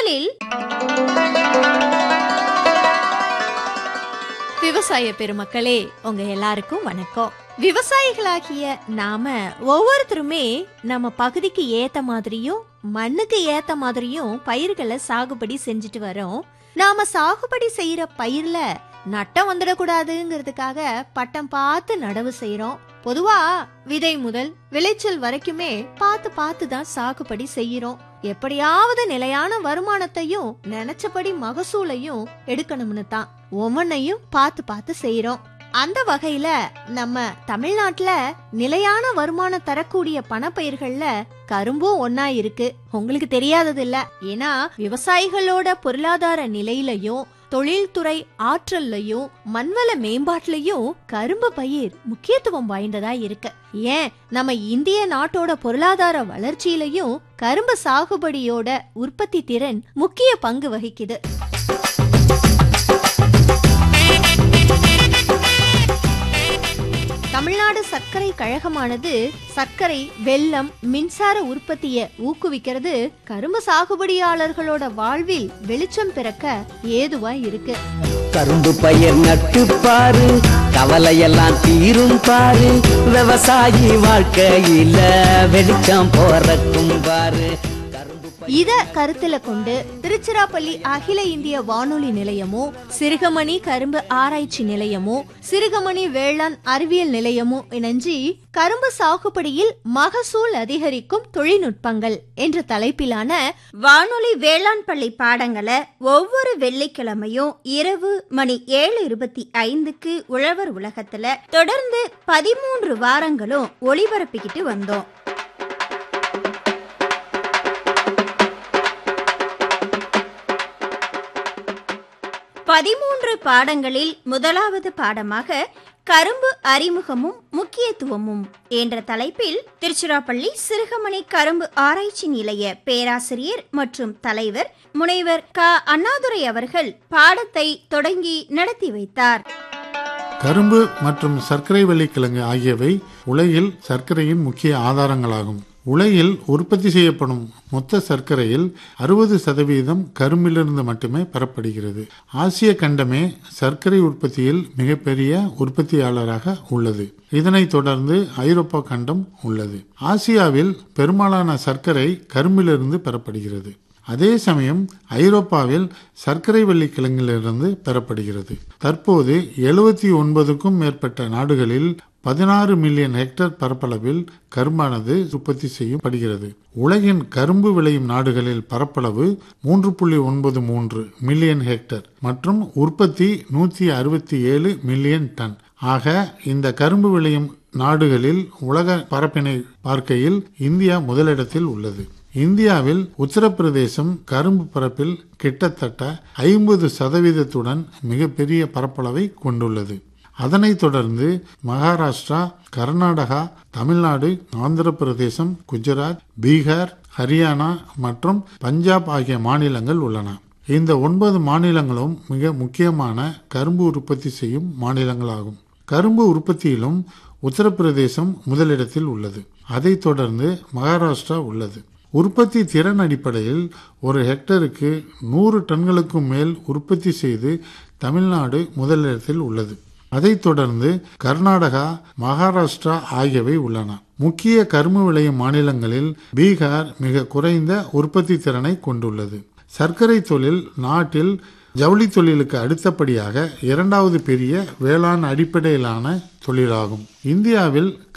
முதலில் விவசாய பெருமக்களே உங்க எல்லாருக்கும் வணக்கம் விவசாயிகளாகிய நாம ஒவ்வொருத்தருமே நம்ம பகுதிக்கு ஏத்த மாதிரியும் மண்ணுக்கு ஏத்த மாதிரியும் பயிர்களை சாகுபடி செஞ்சுட்டு வரோம் நாம சாகுபடி செய்யற பயிர்ல நட்டம் வந்துடக்கூடாதுங்கிறதுக்காக பட்டம் பார்த்து நடவு செய்யறோம் பொதுவா விதை முதல் விளைச்சல் வரைக்குமே பார்த்து பார்த்து தான் சாகுபடி செய்யறோம் எப்படியாவது நிலையான வருமானத்தையும் நினைச்சபடி மகசூலையும் எடுக்கணும்னு தான் ஒவ்வொன்னையும் பார்த்து பார்த்து செய்யறோம் அந்த வகையில நம்ம தமிழ்நாட்டுல நிலையான வருமானம் தரக்கூடிய பணப்பயிர்கள்ல கரும்பும் ஒன்னா இருக்கு உங்களுக்கு தெரியாதது இல்ல ஏன்னா விவசாயிகளோட பொருளாதார நிலையிலையும் தொழில்துறை ஆற்றல்லையும் மண்வள மேம்பாட்டுலயும் கரும்பு பயிர் முக்கியத்துவம் வாய்ந்ததா இருக்கு ஏன் நம்ம இந்திய நாட்டோட பொருளாதார வளர்ச்சியிலையும் கரும்பு சாகுபடியோட உற்பத்தி திறன் முக்கிய பங்கு வகிக்குது தமிழ்நாடு சர்க்கரை கழகமானது சர்க்கரை வெல்லம் மின்சார உற்பத்தியை ஊக்குவிக்கிறது கரும்பு சாகுபடியாளர்களோட வாழ்வில் வெளிச்சம் பிறக்க ஏதுவா இருக்கு கரும்பு பயிர் நட்டு பாரு கவலையெல்லாம் தீரும் பாரு விவசாயி வாழ்க்கையில வெளிச்சம் போறக்கும் பாரு கரும்பு பயிர் இத கருத்துல கொண்டு திருச்சிராப்பள்ளி அகில இந்திய வானொலி நிலையமும் சிறுகமணி கரும்பு ஆராய்ச்சி நிலையமும் சிறுகமணி வேளாண் அறிவியல் நிலையமும் இணைஞ்சி கரும்பு சாகுபடியில் மகசூல் அதிகரிக்கும் தொழில்நுட்பங்கள் என்ற தலைப்பிலான வானொலி வேளாண் பள்ளி பாடங்களை ஒவ்வொரு வெள்ளிக்கிழமையும் இரவு மணி ஏழு இருபத்தி ஐந்துக்கு உழவர் உலகத்துல தொடர்ந்து பதிமூன்று வாரங்களும் ஒளிபரப்பிக்கிட்டு வந்தோம் பதிமூன்று பாடங்களில் முதலாவது பாடமாக கரும்பு அறிமுகமும் முக்கியத்துவமும் என்ற தலைப்பில் திருச்சிராப்பள்ளி சிறுகமணி கரும்பு ஆராய்ச்சி நிலைய பேராசிரியர் மற்றும் தலைவர் முனைவர் க அண்ணாதுரை அவர்கள் பாடத்தை தொடங்கி நடத்தி வைத்தார் கரும்பு மற்றும் சர்க்கரை வள்ளிக்கிழங்கு ஆகியவை உலகில் சர்க்கரையின் முக்கிய ஆதாரங்களாகும் உலகில் உற்பத்தி செய்யப்படும் மொத்த சர்க்கரையில் அறுபது சதவீதம் கரும்பிலிருந்து மட்டுமே பெறப்படுகிறது ஆசிய கண்டமே சர்க்கரை உற்பத்தியில் மிகப்பெரிய உற்பத்தியாளராக உள்ளது இதனைத் தொடர்ந்து ஐரோப்பா கண்டம் உள்ளது ஆசியாவில் பெரும்பாலான சர்க்கரை கரும்பிலிருந்து பெறப்படுகிறது அதே சமயம் ஐரோப்பாவில் சர்க்கரை வள்ளி கிழங்கிலிருந்து பெறப்படுகிறது தற்போது எழுபத்தி ஒன்பதுக்கும் மேற்பட்ட நாடுகளில் பதினாறு மில்லியன் ஹெக்டேர் பரப்பளவில் கரும்பானது உற்பத்தி செய்யப்படுகிறது உலகின் கரும்பு விளையும் நாடுகளில் பரப்பளவு மூன்று புள்ளி ஒன்பது மூன்று மில்லியன் ஹெக்டேர் மற்றும் உற்பத்தி நூற்றி அறுபத்தி ஏழு மில்லியன் டன் ஆக இந்த கரும்பு விளையும் நாடுகளில் உலக பரப்பினை பார்க்கையில் இந்தியா முதலிடத்தில் உள்ளது இந்தியாவில் உத்தரப்பிரதேசம் கரும்பு பரப்பில் கிட்டத்தட்ட ஐம்பது சதவீதத்துடன் மிகப்பெரிய பரப்பளவை கொண்டுள்ளது அதனைத் தொடர்ந்து மகாராஷ்டிரா கர்நாடகா தமிழ்நாடு ஆந்திர பிரதேசம் குஜராத் பீகார் ஹரியானா மற்றும் பஞ்சாப் ஆகிய மாநிலங்கள் உள்ளன இந்த ஒன்பது மாநிலங்களும் மிக முக்கியமான கரும்பு உற்பத்தி செய்யும் மாநிலங்களாகும் கரும்பு உற்பத்தியிலும் உத்தரப்பிரதேசம் முதலிடத்தில் உள்ளது அதைத் தொடர்ந்து மகாராஷ்டிரா உள்ளது உற்பத்தி திறன் அடிப்படையில் ஒரு ஹெக்டருக்கு நூறு டன்களுக்கும் மேல் உற்பத்தி செய்து தமிழ்நாடு முதலிடத்தில் உள்ளது அதைத் தொடர்ந்து கர்நாடகா மகாராஷ்டிரா ஆகியவை உள்ளன முக்கிய கரும்பு விளையும் மாநிலங்களில் பீகார் மிக குறைந்த உற்பத்தி திறனை கொண்டுள்ளது சர்க்கரை தொழில் நாட்டில் ஜவுளி தொழிலுக்கு அடுத்தபடியாக இரண்டாவது பெரிய வேளாண் அடிப்படையிலான தொழிலாகும் இந்தியாவில்